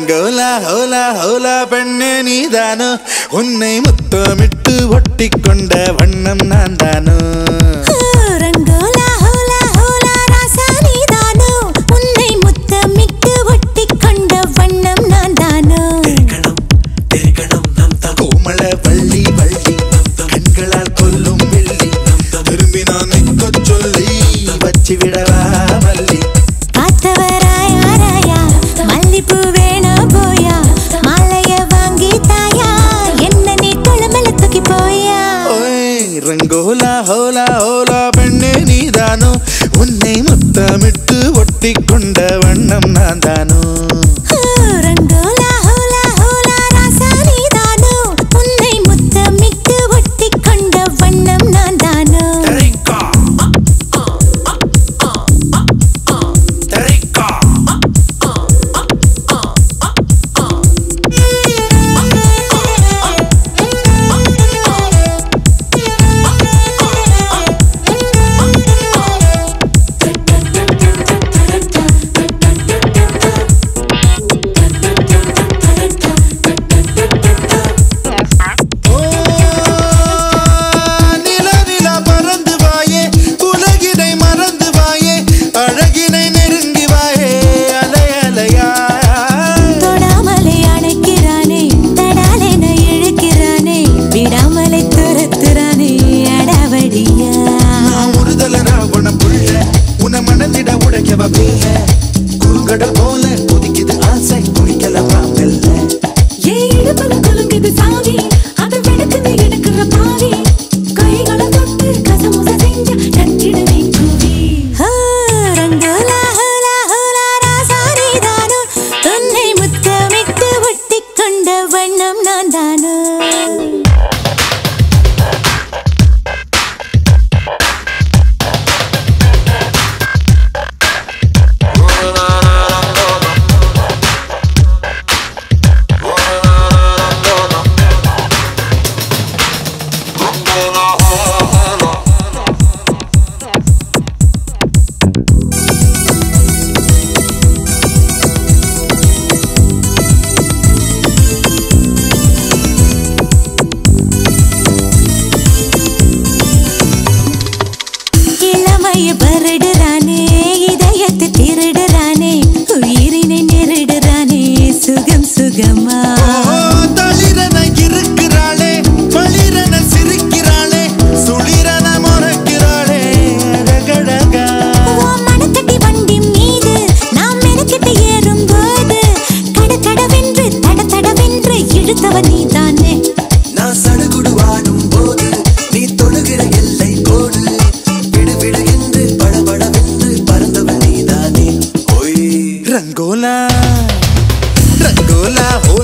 ரங்கோலா ஹோலா ஹோலா பெண்ணே நீதானோ உன்னை முத்தமிட்டு ஒட்டி கொண்ட வண்ணம் நான் தானோ ரங்கோலா ஹோலா ஹோலா ராசா நீதானோ உன்னை முத்தமிட்டு ஒட்டிக் கொண்ட வண்ணம் நான் தானோ கோமள வள்ளி வள்ளி கண்களால் கொல்லும் வெள்ளி திரும்பி நான் நிற்க சொல்லி வச்சு விடவா மல்லி பார்த்தவராயா ராயா மல்லிப்பூ வேணா போயா மாலைய வாங்கி தாயா என்ன நீ குளமல தூக்கி போயா ஓய் ரங்கோலா ஹோலா ஹோலா பெண்ணே நீதானோ உன்னை முத்தமிட்டு ஒட்டி கொண்ட வண்ணம் நான் தானோ ரங்கோலா ஹோலா ஹோலா ராசா நீதானோ உன்னை முத்தமிட்டு ஒட்டிக் கொண்ட வண்ணம் நான் தானோ ஓ, நில நில பறந்து வாயே உலகினை மறந்து வாயே அழகினை நெருங்கி வாயே அலை அலையா தொடாமலே அணைக்கிறானே தடாலென இழுக்கிறானே விடாமலே துரத்துறானே அடாவடியா நான் ஒருதல ராவண புள்ள உன மனதிட உடைக்கவ பிள்ள குறுங்கடல் போல கொதிக்குது ஆசை குளிக்கலவா மெல்ல ஏன் இடுப்புல குலுங்குது சாவி அது வெடுக்குது எடுக்கிற பாவி கைகளை தொட்டு கசமுச செஞ்ச நச்சிடுவே கூவி ரங்கோலா ஹோலா ஹோலா ராசாரி தானோ உன்னை முத்தமிட்டு ஒட்டிக் கொண்ட வண்ணம் நான் தானோ இளமைய பரடுறானே இதயத்தை திருடுறானே உயிரினை நெருடுறானே சுகம் சுகமா ஓ, தளிரென இருக்கிறாளே பளிரென சிரிக்கிறாளே சுளிரென முறைக்கிறாளே அழகழகா உன் மனத்தட்டி வண்டி மீது நாம் மெனக்கிட்டு ஏறும்போது கட கடவென்று தட தடவென்று இழுத்தவன் நீதானே நான் சடுகுடு வாடும் போது நீ தொடுகிற எல்லை கோடு விடு விடு என்று படபடவென்று பறந்தவன் நீதானே ஒய் ரங்கோலா ரங்கோலா